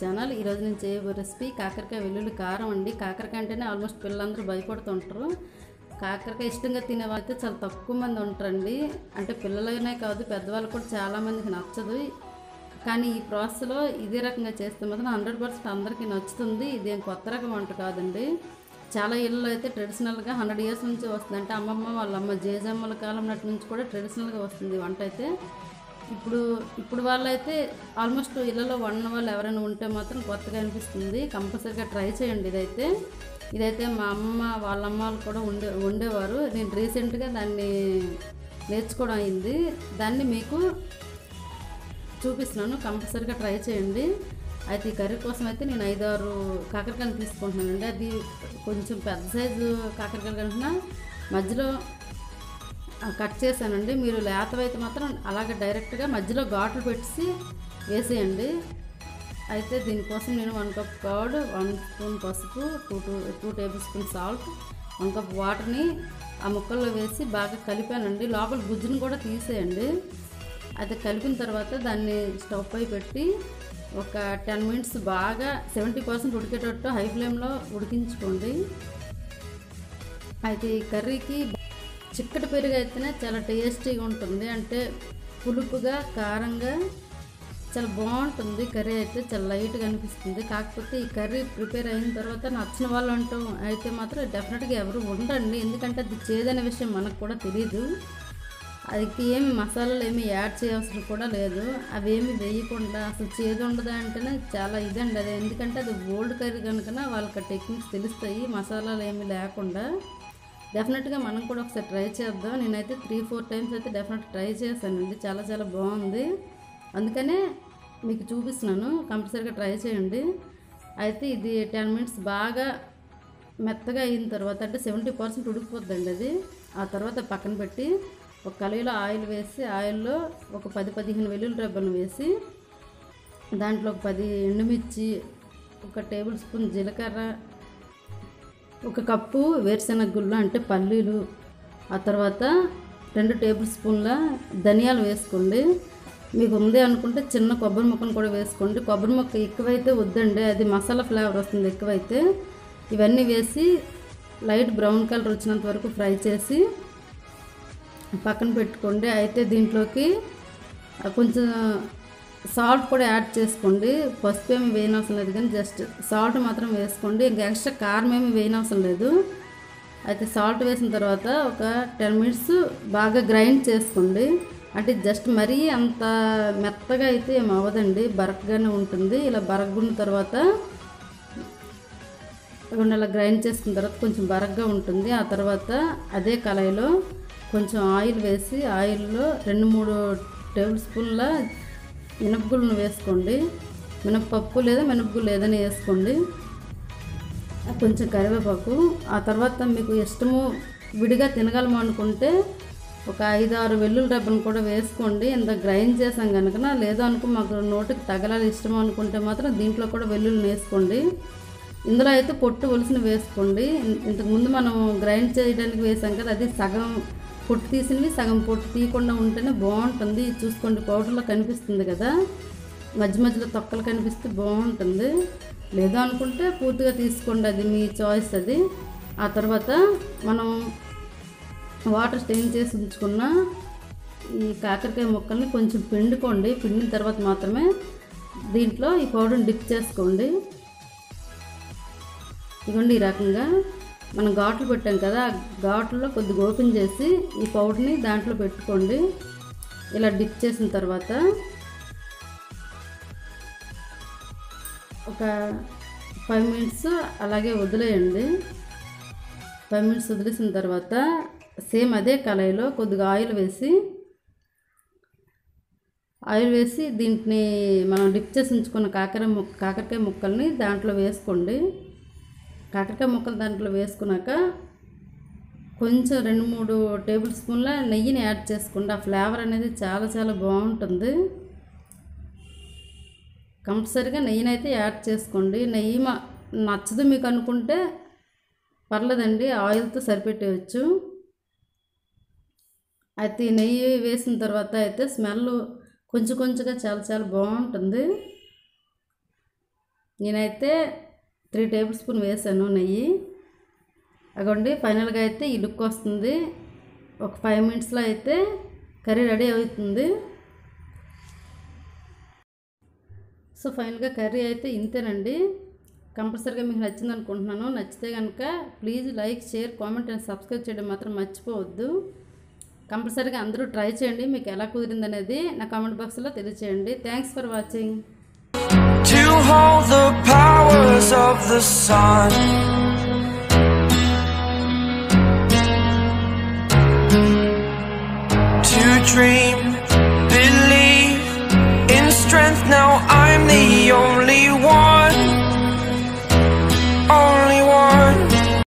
Channel ఈరోజు నేను చేయబోయే రెసిపీ కాకరకాయ వెల్లుల్లి కారం అండి కాకరకాయ అంటేనే ఆల్మోస్ట్ పిల్లలందరూ భయపడుతుంటారు కాకరకాయ ఇష్టంగా తినే వాళ్ళైతే చాలా తక్కువ మంది ఉంటారండి అంటే పిల్లలనే కాదు పెద్దవాళ్ళు కూడా చాలామందికి నచ్చదు కానీ ఈ ప్రాసెస్లో ఇదే రకంగా చేస్తే మాత్రం హండ్రెడ్ పర్సెంట్ అందరికీ నచ్చుతుంది ఇదేం కొత్త రకం వంట కాదండి చాలా ఇళ్ళు అయితే ట్రెడిషనల్గా హండ్రెడ్ ఇయర్స్ నుంచి వస్తుంది అంటే అమ్మమ్మ వాళ్ళ అమ్మ జేజమ్మల కాలం నాటి నుంచి కూడా ట్రెడిషనల్గా వస్తుంది ఈ వంట అయితే ఇప్పుడు ఇప్పుడు వాళ్ళైతే ఆల్మోస్ట్ ఇళ్ళలో వండిన వాళ్ళు ఎవరైనా ఉంటే మాత్రం కొత్తగా అనిపిస్తుంది కంపల్సరీగా ట్రై చేయండి ఇదైతే ఇదైతే మా అమ్మ వాళ్ళ అమ్మ వాళ్ళు కూడా ఉండే ఉండేవారు నేను రీసెంట్గా దాన్ని నేర్చుకోవడం అయింది దాన్ని మీకు చూపిస్తున్నాను కంపల్సరీగా ట్రై చేయండి అయితే ఈ కర్రీ కోసం అయితే నేను ఐదారు కాకరకాయలు తీసుకుంటున్నానండి అది కొంచెం పెద్ద సైజు కాకరకాయలు కనుక మధ్యలో ఆ, కట్ చేశానండి మీరు లేతవైతే మాత్రం అలాగే డైరెక్ట్గా మధ్యలో ఘాట్లు పెట్టి వేసేయండి అయితే దీనికోసం నేను one cup curd one spoon పసుపు two two two table spoon salt one cup వాటర్ని ఆ ముక్కల్లో వేసి బాగా కలిపానండి లోపల గుజ్జుని కూడా తీసేయండి అయితే కలిపిన తర్వాత దాన్ని స్టవ్ పై పెట్టి ఒక టెన్ మినిట్స్ బాగా సెవెంటీ పర్సెంట్ ఉడికేటట్టు హై ఫ్లేమ్లో ఉడికించుకోండి అయితే ఈ కర్రీకి చిక్కటి పెరుగు అయితేనే చాలా టేస్టీగా ఉంటుంది అంటే పులుపుగా కారంగా చాలా బాగుంటుంది కర్రీ అయితే చాలా లైట్గా అనిపిస్తుంది కాకపోతే ఈ కర్రీ ప్రిపేర్ అయిన తర్వాత నచ్చిన వాళ్ళు అంటూ అయితే మాత్రం డెఫినెట్గా ఎవరు ఉండండి ఎందుకంటే అది చేదనే విషయం మనకు కూడా తెలియదు అది ఏమి మసాలాలు ఏమి యాడ్ చేయవలసిన కూడా లేదు అవి ఏమి వేయకుండా అసలు చేదు ఉండదు అంటేనే చాలా ఇదండి అది ఎందుకంటే అది ఓల్డ్ కర్రీ కనుక వాళ్ళకి ఆ టెక్నిక్స్ తెలుస్తాయి మసాలాలు ఏమి లేకుండా డెఫినెట్గా మనం కూడా ఒకసారి ట్రై చేద్దాం నేనైతే త్రీ ఫోర్ టైమ్స్ అయితే డెఫినెట్ ట్రై చేశానండి చాలా చాలా బాగుంది అందుకనే మీకు చూపిస్తున్నాను కంపల్సరీగా ట్రై చేయండి అయితే ఇది టెన్ మినిట్స్ బాగా మెత్తగా అయిన తర్వాత అంటే సెవెంటీ పర్సెంట్ ఉడికిపోద్దండి అది ఆ తర్వాత పక్కన పెట్టి ఒక కళాయిలో ఆయిల్ వేసి ఆయిల్లో ఒక పది పదిహేను వెల్లుల్లి రెబ్బలు వేసి దాంట్లో ఒక పది ఎండుమిర్చి ఒక టేబుల్ స్పూన్ జీలకర్ర ఒక కప్పు వేరుశెనగ గుళ్ళు అంటే పల్లీలు ఆ తర్వాత రెండు టేబుల్ స్పూన్ల ధనియాలు వేసుకోండి మీకు ఉంది అనుకుంటే చిన్న కొబ్బరి ముక్కను కూడా వేసుకోండి కొబ్బరి ముక్క ఎక్కువైతే వద్దండి అది మసాలా ఫ్లేవర్ వస్తుంది ఎక్కువైతే ఇవన్నీ వేసి లైట్ బ్రౌన్ కలర్ వచ్చినంత వరకు ఫ్రై చేసి పక్కన పెట్టుకోండి అయితే దీంట్లోకి ఆ, కొంచెం సాల్ట్ కూడా యాడ్ చేసుకోండి పసుపు ఏమి వేయనవసరం లేదు కానీ జస్ట్ సాల్ట్ మాత్రం వేసుకోండి ఇంకా ఎక్స్ట్రా కారం ఏమి వేయనవసరం లేదు అయితే సాల్ట్ వేసిన తర్వాత ఒక టెన్ మినిట్స్ బాగా గ్రైండ్ చేసుకోండి అంటే జస్ట్ మరీ అంత మెత్తగా అయితే ఏం అవ్వదండి బరకగానే ఉంటుంది ఇలా బరకగున్న తర్వాత రెండు అలా గ్రైండ్ చేసుకున్న తర్వాత కొంచెం బరగ్గా ఉంటుంది ఆ తర్వాత అదే కళాయిలో కొంచెం ఆయిల్ వేసి ఆయిల్లో రెండు మూడు టేబుల్ స్పూన్ల మినపగుళ్ళను వేసుకోండి మినపప్పు లేదా మినపగుళ్ళు ఏదైనా వేసుకోండి కొంచెం కరివేపాకు ఆ తర్వాత మీకు ఇష్టము విడిగా తినగలము అనుకుంటే ఒక ఐదు ఆరు వెల్లుల్లి రెబ్బను కూడా వేసుకోండి ఇంత గ్రైండ్ చేసాం కనుక లేదు అనుకో మాకు నోటికి తగలాలి ఇష్టం అనుకుంటే మాత్రం దీంట్లో కూడా వెల్లుల్లి వేసుకోండి ఇందులో అయితే పొట్టు ఒలిసిన వేసుకోండి ఇన్- ఇంతకుముందు మనం గ్రైండ్ చేయడానికి వేసాం కదా అది సగం పొట్టు తీసినవి సగం పొట్టు తీయకుండా ఉంటేనే బాగుంటుంది ఇది చూసుకోండి పౌడర్లో కనిపిస్తుంది కదా మధ్య మధ్యలో తొక్కలు కనిపిస్తే బాగుంటుంది లేదు అనుకుంటే పూర్తిగా తీసుకోండి అది మీ చాయిస్ అది ఆ తర్వాత మనం వాటర్ స్టెయిన్ చేసి ఉంచుకున్న ఈ కాకరకాయ ముక్కల్ని కొంచెం పిండుకోండి పిండిన తర్వాత మాత్రమే దీంట్లో ఈ పౌడర్ని డిప్ చేసుకోండి ఇదిగోండి ఈ రకంగా మనం ఘాట్లు పెట్టాం కదా ఆ ఘాట్లలో కొద్దిగా ఓపెన్ చేసి ఈ పౌడర్ని దాంట్లో పెట్టుకోండి ఇలా డిప్ చేసిన తర్వాత ఒక ఫైవ్ మినిట్స్ అలాగే వదిలేయండి ఫైవ్ మినిట్స్ వదిలేసిన తర్వాత సేమ్ అదే కళాయిలో కొద్దిగా ఆయిల్ వేసి ఆయిల్ వేసి దీంట్ని మనం డిప్ చేసి ఉంచుకున్న కాకర ముక్క కాకరకాయ ముక్కల్ని దాంట్లో వేసుకోండి కాకరకాయ ముక్కలు దాంట్లో వేసుకున్నాక కొంచెం రెండు మూడు టేబుల్ స్పూన్ల నెయ్యిని యాడ్ చేసుకోండి ఆ ఫ్లేవర్ అనేది చాలా చాలా బాగుంటుంది కంపల్సరీగా నెయ్యిని అయితే యాడ్ చేసుకోండి నెయ్యి మా నచ్చదు మీకు అనుకుంటే పర్లేదండి ఆయిల్తో సరిపెట్టేయచ్చు అయితే ఈ నెయ్యి వేసిన తర్వాత అయితే స్మెల్ కొంచెం కొంచెంగా చాలా చాలా బాగుంటుంది నేనైతే త్రీ టేబుల్ స్పూన్ వేసాను నెయ్యి అగోండి ఫైనల్గా అయితే ఈ లుక్ వస్తుంది ఒక ఫైవ్ మినిట్స్లో అయితే కర్రీ రెడీ అవుతుంది సో ఫైనల్గా కర్రీ అయితే ఇంతేనండి కంపల్సరీగా మీకు నచ్చింది అనుకుంటున్నాను నచ్చితే కనుక please like share comment and subscribe చేయడం మాత్రం మర్చిపోవద్దు కంపల్సరీగా అందరూ ట్రై చేయండి మీకు ఎలా కుదిరింది అనేది నా కామెంట్ బాక్స్లో తెలియచేయండి thanks for watching to hold the powers of the sun. To dream